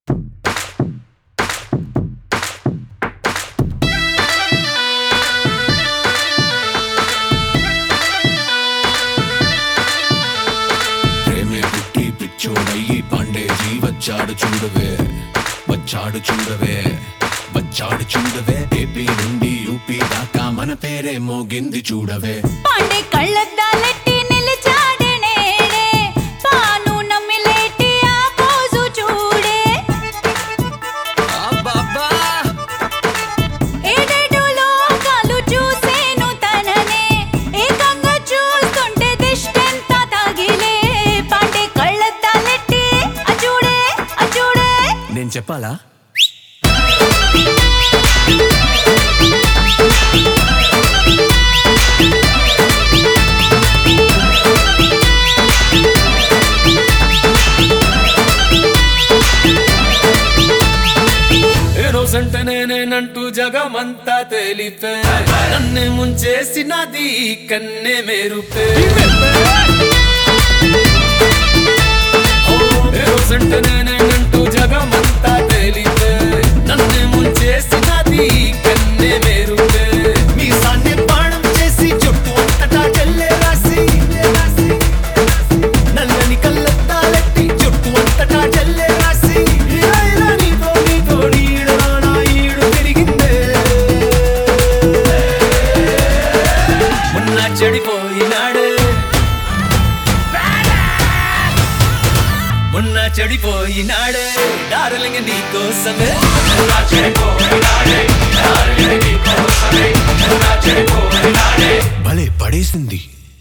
ప్రేమే పుట్టి పిచ్చోడయ్యి పండేజీ వచ్చాడు చూడవే వచ్చాడు చూడవే వచ్చాడు చూడవే ఏపీ నుండి యూపీ దాకా మన పేరే మోగింది చూడవే పాండే కళ్ళద్దాలెట్టి నిలిచాడే నేడే పాను నమ్మిలేటి ఆ పోజు చూడే ఏడేడు లోకాలు చూసేను తననే ఏకంగా చూస్తుంటే దిష్టెంత తగిలే పాండే కళ్ళద్దాలెట్టి ఆ చూడే ఆ చూడే నేను చెప్పాలా ఏ రోజంటే నేనేనంటూ జగమంతా తేలిపే నన్నే ముంచేసినది కన్నే మేరుపే ఓ, ఏ రోజంటే నేనేనంటూ జగమంతా తేలిపే నన్నే ముంచేసినది కన్నే మేరుపే మీ సాన్ని బాణం చేసి చుట్టూ అంతటా చెల్లే రాసి నల్లని కళ్ళద్దాలెట్టి చుట్టూ అంతటా చెల్లే రాసి ఇలా ఇలా నీతో నీతో నీడనా నా ఈడు తిరిగిందే మొన్న చెడిపోయినాడే మొన్న చెడిపోయినాడే డార్లింగ్ నీకోసమే భలే పడేసింది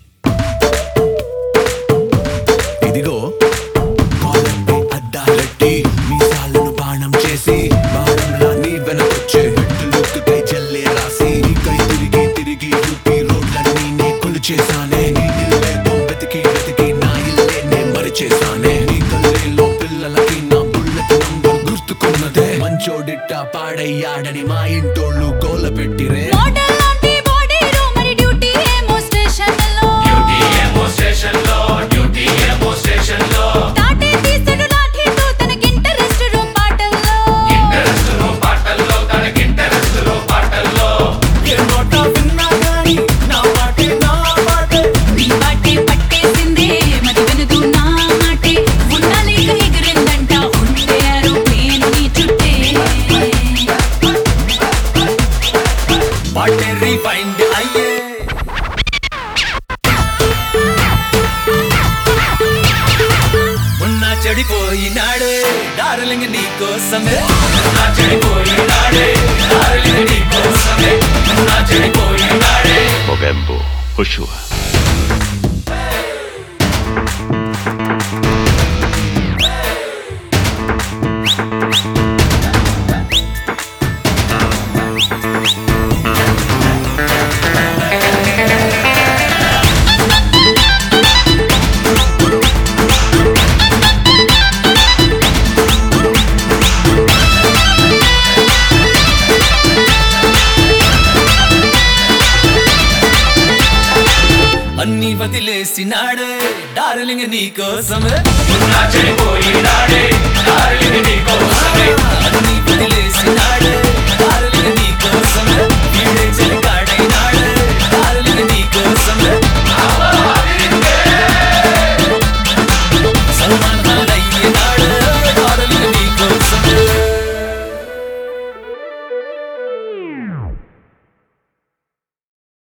ఇదిగో కాలంపై అద్దాలెట్టి మీసాలను బాణం చేసి బాణంలా నీ వెనకొచ్చే మెట్టులుక్కుకై జల్లే రాసి నీకై తిరిగి తిరిగి యూపీ రోడ్లన్నీ నే కొలిచేసానే నీ ఇల్లే వెతికి వెతికి నా ఇల్లే నే మరిచేసానే నీ గల్లీలో పిల్లలకి నా బుల్లెట్ నంబర్ గుర్తుకున్నదే మంచోడిట్ట పాడయ్యాడని మా ఇంటోళ్ళు గోల పెట్టిరే మోడల్ లాంటి బాడీ రో మరి డ్యూటీ ఏమో స్టేషన్ లో తాటే తీసెడు లాఠీతో తనకి ఇంటరెస్ట్ రో పాటల్లో ఏ నోట విన్నా గాని నా పాటే నా పాటే నీ బాటే పట్టేసిందే మరి వినదు నా మాటే ఉండలేక ఎగిరిందంట ఉండే ఏరోప్లేన్ నీ చుట్టే పాటే రీఫైండ్ అయ్యే మొన్న చెడిపోయినాడే డార్లింగ్ నీకోసమే మొన్న చెడిపోయినాడే డార్లింగ్ నీకోసమే మొన్న చెడిపోయినాడే Movember, Joshua. అన్ని వదిలేసినాడే డార్లింగ్ నీకోసమే మొన్న చెడిపోయినాడే డార్లింగ్